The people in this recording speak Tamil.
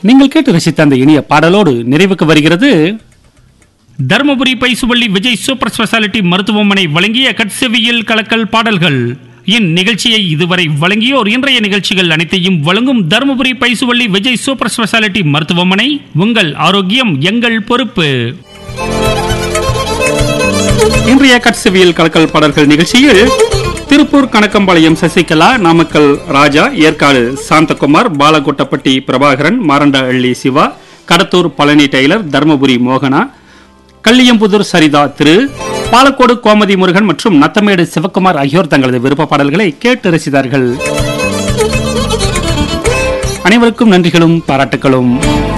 நீங்கள் கேட்டு ரசித்த அந்த இனிய பாடலோடு நிறைவுக்கு வருகிறது தருமபுரி பைசுவள்ளி விஜய் சூப்பர் ஸ்பெஷாலிட்டி மருத்துவமனை வழங்கிய கட்செவியில் கலக்கல் பாடல்கள் இந்நிகழ்ச்சியை இதுவரை வழங்கியோர் இன்றைய நிகழ்ச்சிகள் அனைத்தையும் வழங்கும் தருமபுரி பைசுவள்ளி விஜய் சூப்பர் ஸ்பெஷாலிட்டி மருத்துவமனை உங்கள் ஆரோக்கியம் எங்கள் பொறுப்பு இன்றைய கட்சவியல் கலக்கல் பாடல்கள் நிகழ்ச்சியில் திருப்பூர் கணக்கம்பாளையம் சசிகலா நாமக்கல் ராஜா ஏற்காடு சாந்தகுமார் பாலகோட்டப்பட்டி பிரபாகரன் மாரண்ட அள்ளி சிவா கடத்தூர் பழனி டெய்லர் தர்மபுரி மோகனா கள்ளியம்புதூர் சரிதா திரு பாலக்கோடு கோமதி முருகன் மற்றும் நத்தமேடு சிவக்குமார் ஆகியோர் தங்களது விருப்ப பாடல்களை கேட்டு ரசித்தார்கள் அனைவருக்கும் நன்றிகளும் பாராட்டுகளும்